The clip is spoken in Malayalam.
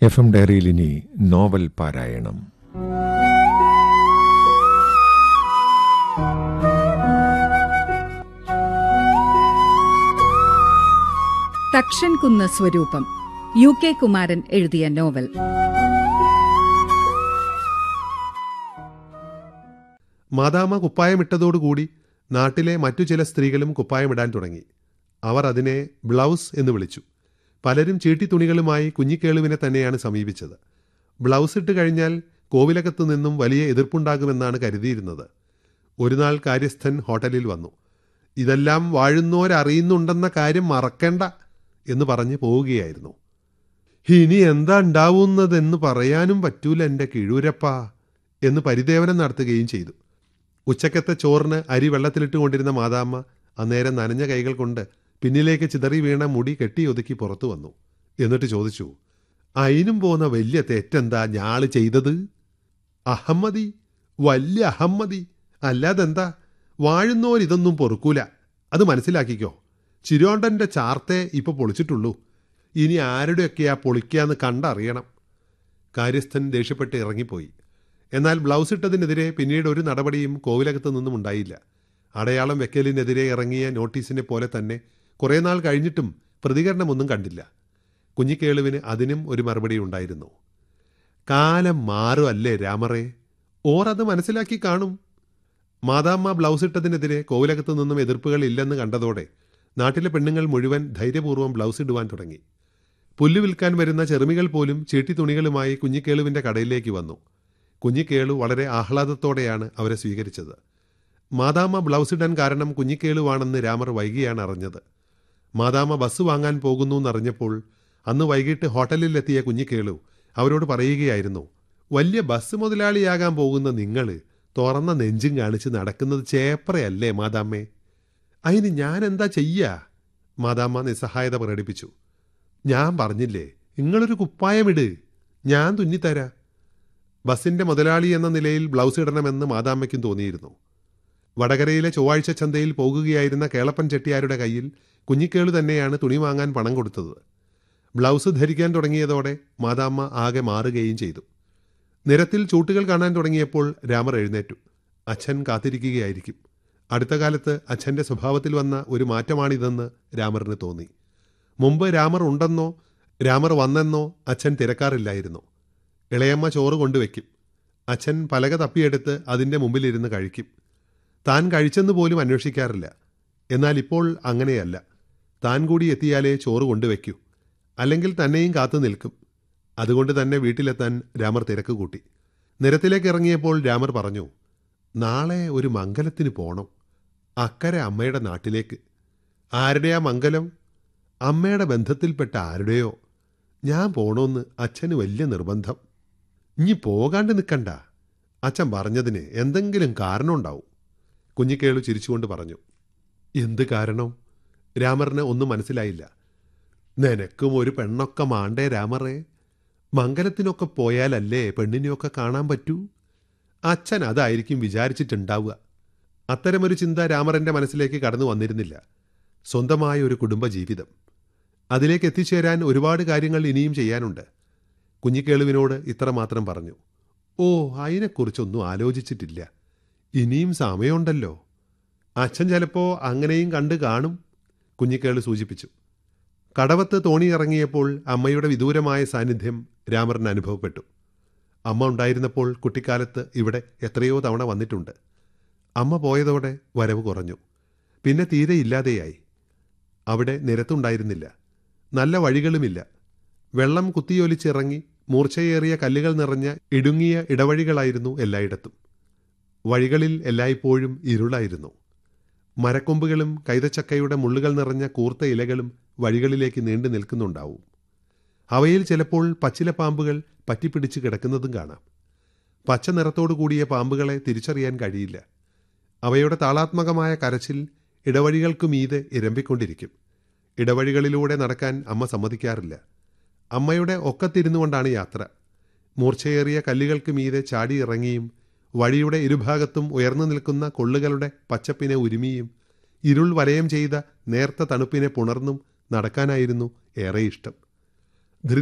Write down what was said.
എഫ് എം ഡയറിയിൽ ഇനി നോവൽ പാരായണം തക്ഷൻ കുന്ന് സ്വരൂപം യു കെ കുമാരൻ എഴുതിയ നോവൽ മാതാമ കുപ്പായമിട്ടതോടുകൂടി നാട്ടിലെ മറ്റു ചില സ്ത്രീകളും കുപ്പായമിടാൻ തുടങ്ങി അവർ അതിനെ ബ്ലൗസ് എന്ന് വിളിച്ചു പലരും ചീട്ടിത്തുണികളുമായി കുഞ്ഞിക്കേളുവിനെ തന്നെയാണ് സമീപിച്ചത് ബ്ലൗസ് ഇട്ട് കഴിഞ്ഞാൽ കോവിലകത്തു നിന്നും വലിയ എതിർപ്പുണ്ടാകുമെന്നാണ് കരുതിയിരുന്നത് ഒരു നാൾ കാര്യസ്ഥൻ ഹോട്ടലിൽ വന്നു ഇതെല്ലാം വാഴുന്നോരറിയുന്നുണ്ടെന്ന കാര്യം മറക്കണ്ട എന്ന് പറഞ്ഞ് പോവുകയായിരുന്നു ഇനി എന്താ ഉണ്ടാവുന്നതെന്ന് പറയാനും പറ്റൂല എൻ്റെ കിഴൂരപ്പാ എന്ന് പരിദേവനം നടത്തുകയും ചെയ്തു ഉച്ചക്കത്തെ ചോറിന് അരി വെള്ളത്തിലിട്ട് കൊണ്ടിരുന്ന മാതാമ്മ അന്നേരം നനഞ്ഞ കൈകൾ കൊണ്ട് പിന്നിലേക്ക് ചിതറി വീണ മുടി കെട്ടിയൊതുക്കി പുറത്തു വന്നു എന്നിട്ട് ചോദിച്ചു അയിനും പോന്ന വലിയ തെറ്റെന്താ ഞാള് ചെയ്തത് അഹമ്മതി വലിയ അഹമ്മതി അല്ലാതെന്താ വാഴുന്നോരിതൊന്നും പൊറുക്കൂല അത് മനസ്സിലാക്കിക്കോ ചിരോണ്ടന്റെ ചാർത്തേ ഇപ്പൊ പൊളിച്ചിട്ടുള്ളൂ ഇനി ആരുടെയൊക്കെയാ പൊളിക്കാന്ന് കണ്ടറിയണം കാര്യസ്ഥൻ ദേഷ്യപ്പെട്ട് ഇറങ്ങിപ്പോയി എന്നാൽ ബ്ലൗസ് ഇട്ടതിനെതിരെ പിന്നീട് ഒരു നടപടിയും കോവിലകത്തു നിന്നും ഉണ്ടായില്ല അടയാളം വെക്കലിനെതിരെ ഇറങ്ങിയ നോട്ടീസിനെ പോലെ തന്നെ കുറേ നാൾ കഴിഞ്ഞിട്ടും പ്രതികരണമൊന്നും കണ്ടില്ല കുഞ്ഞിക്കേളുവിന് അതിനും ഒരു മറുപടി ഉണ്ടായിരുന്നു കാലം മാറുമല്ലേ രാമറേ ഓർ അത് മനസ്സിലാക്കി കാണും മാതാമ്മ ബ്ലൗസ് ഇട്ടതിനെതിരെ കോവിലകത്തു നിന്നും എതിർപ്പുകൾ ഇല്ലെന്ന് കണ്ടതോടെ നാട്ടിലെ പെണ്ണുങ്ങൾ മുഴുവൻ ധൈര്യപൂർവ്വം ബ്ലൗസ് ഇടുവാൻ തുടങ്ങി പുല്ല് വിൽക്കാൻ വരുന്ന ചെറുമികൾ പോലും ചീട്ടിത്തുണികളുമായി കുഞ്ഞിക്കേളുവിന്റെ കടയിലേക്ക് വന്നു കുഞ്ഞിക്കേളു വളരെ ആഹ്ലാദത്തോടെയാണ് അവരെ സ്വീകരിച്ചത് മാതാമ്മ ബ്ലൗസ് ഇടാൻ കാരണം കുഞ്ഞിക്കേളുവാണെന്ന് രാമർ വൈകിയാണ് അറിഞ്ഞത് മാതാമ്മ ബസ് വാങ്ങാൻ പോകുന്നു എന്നറിഞ്ഞപ്പോൾ അന്ന് വൈകിട്ട് ഹോട്ടലിലെത്തിയ കുഞ്ഞിക്കേളു അവരോട് പറയുകയായിരുന്നു വലിയ ബസ് മുതലാളിയാകാൻ പോകുന്ന നിങ്ങൾ തുറന്ന നെഞ്ചും കാണിച്ച് നടക്കുന്നത് ചേപ്പറയല്ലേ മാതാമ്മേ അതിന് ഞാൻ എന്താ ചെയ്യാ മാതാമ്മ നിസ്സഹായത പ്രകടിപ്പിച്ചു ഞാൻ പറഞ്ഞില്ലേ നിങ്ങളൊരു കുപ്പായമിട് ഞാൻ തുന്നിത്തരാ ബസിന്റെ മുതലാളി എന്ന നിലയിൽ ബ്ലൗസ് ഇടണമെന്ന് മാതാമ്മയ്ക്കും തോന്നിയിരുന്നു വടകരയിലെ ചൊവ്വാഴ്ച ചന്തയിൽ പോകുകയായിരുന്ന കേളപ്പൻ ചെട്ടിയാരുടെ കയ്യിൽ കുഞ്ഞിക്കേളു തന്നെയാണ് തുണി വാങ്ങാൻ പണം കൊടുത്തത് ബ്ലൗസ് ധരിക്കാൻ തുടങ്ങിയതോടെ മാതാമ്മ ആകെ മാറുകയും ചെയ്തു നിരത്തിൽ ചൂട്ടുകൾ കാണാൻ തുടങ്ങിയപ്പോൾ രാമർ എഴുന്നേറ്റു അച്ഛൻ കാത്തിരിക്കുകയായിരിക്കും അടുത്ത കാലത്ത് അച്ഛൻ്റെ സ്വഭാവത്തിൽ വന്ന ഒരു മാറ്റമാണിതെന്ന് രാമറിന് തോന്നി മുമ്പ് രാമർ ഉണ്ടെന്നോ രാമർ വന്നെന്നോ അച്ഛൻ തിരക്കാറില്ലായിരുന്നു ഇളയമ്മ ചോറ് കൊണ്ടുവയ്ക്കും അച്ഛൻ പലക തപ്പിയെടുത്ത് അതിൻ്റെ മുമ്പിലിരുന്ന് കഴിക്കും താൻ കഴിച്ചെന്ന് പോലും അന്വേഷിക്കാറില്ല എന്നാൽ ഇപ്പോൾ അങ്ങനെയല്ല താൻ കൂടി എത്തിയാലേ ചോറ് കൊണ്ടുവയ്ക്കൂ അല്ലെങ്കിൽ തന്നെയും കാത്തു നിൽക്കും അതുകൊണ്ട് തന്നെ വീട്ടിലെത്താൻ രാമർ തിരക്ക് കൂട്ടി നിരത്തിലേക്ക് ഇറങ്ങിയപ്പോൾ രാമർ പറഞ്ഞു നാളെ ഒരു മംഗലത്തിന് പോണം അക്കരെ അമ്മയുടെ നാട്ടിലേക്ക് ആരുടെയാ മംഗലം അമ്മയുടെ ബന്ധത്തിൽപ്പെട്ട ആരുടെയോ ഞാൻ പോണോന്ന് അച്ഛന് വലിയ നിർബന്ധം ഇനി പോകാണ്ട് നിൽക്കണ്ട അച്ഛൻ പറഞ്ഞതിന് എന്തെങ്കിലും കാരണമുണ്ടാവും കുഞ്ഞിക്കേളു ചിരിച്ചുകൊണ്ട് പറഞ്ഞു എന്ത് കാരണം രാമറിന് ഒന്നും മനസ്സിലായില്ല നിനക്കും ഒരു പെണ്ണൊക്കെ മാണ്ടേ രാമറേ മംഗലത്തിനൊക്കെ പോയാലല്ലേ പെണ്ണിനെയൊക്കെ കാണാൻ പറ്റൂ അച്ഛൻ അതായിരിക്കും വിചാരിച്ചിട്ടുണ്ടാവുക അത്തരമൊരു ചിന്ത രാമറിന്റെ മനസ്സിലേക്ക് കടന്നു വന്നിരുന്നില്ല സ്വന്തമായ ഒരു കുടുംബജീവിതം അതിലേക്ക് എത്തിച്ചേരാൻ ഒരുപാട് കാര്യങ്ങൾ ഇനിയും ചെയ്യാനുണ്ട് കുഞ്ഞിക്കേളുവിനോട് ഇത്ര മാത്രം പറഞ്ഞു ഓ അതിനെക്കുറിച്ചൊന്നും ആലോചിച്ചിട്ടില്ല ഇനിയും സമയമുണ്ടല്ലോ അച്ഛൻ ചിലപ്പോൾ അങ്ങനെയും കണ്ട് കാണും കുഞ്ഞിക്കേള് സൂചിപ്പിച്ചു കടവത്ത് തോണി ഇറങ്ങിയപ്പോൾ അമ്മയുടെ വിദൂരമായ സാന്നിധ്യം രാമറിന് അനുഭവപ്പെട്ടു അമ്മ ഉണ്ടായിരുന്നപ്പോൾ കുട്ടിക്കാലത്ത് ഇവിടെ എത്രയോ തവണ വന്നിട്ടുണ്ട് അമ്മ പോയതോടെ വരവ് കുറഞ്ഞു പിന്നെ തീരെ ഇല്ലാതെയായി അവിടെ നിരത്തുണ്ടായിരുന്നില്ല നല്ല വഴികളുമില്ല വെള്ളം കുത്തിയൊലിച്ചിറങ്ങി മൂർച്ചയേറിയ കല്ലുകൾ നിറഞ്ഞ ഇടുങ്ങിയ ഇടവഴികളായിരുന്നു എല്ലായിടത്തും വഴികളിൽ എല്ലായ്പ്പോഴും ഇരുളായിരുന്നു മരക്കൊമ്പുകളും കൈതച്ചക്കയുടെ മുള്ളുകൾ നിറഞ്ഞ കൂർത്ത ഇലകളും വഴികളിലേക്ക് നീണ്ടു നിൽക്കുന്നുണ്ടാവും അവയിൽ ചിലപ്പോൾ പച്ചില പാമ്പുകൾ പറ്റിപ്പിടിച്ച് കിടക്കുന്നതും കാണാം പച്ച നിറത്തോടു കൂടിയ പാമ്പുകളെ തിരിച്ചറിയാൻ കഴിയില്ല അവയുടെ താളാത്മകമായ കരച്ചിൽ ഇടവഴികൾക്കു മീതെ ഇരമ്പിക്കൊണ്ടിരിക്കും ഇടവഴികളിലൂടെ നടക്കാൻ അമ്മ സമ്മതിക്കാറില്ല അമ്മയുടെ ഒക്കത്തിരുന്നുകൊണ്ടാണ് യാത്ര മൂർച്ചയേറിയ കല്ലുകൾക്ക് മീതെ ചാടി ഇറങ്ങിയും വഴിയുടെ ഇരുഭാഗത്തും ഉയർന്നു നിൽക്കുന്ന കൊള്ളുകളുടെ പച്ചപ്പിനെ ഉരുമിയും ഇരുൾ വലയം ചെയ്ത നേർത്ത തണുപ്പിനെ പുണർന്നും നടക്കാനായിരുന്നു ഏറെ ഇഷ്ടം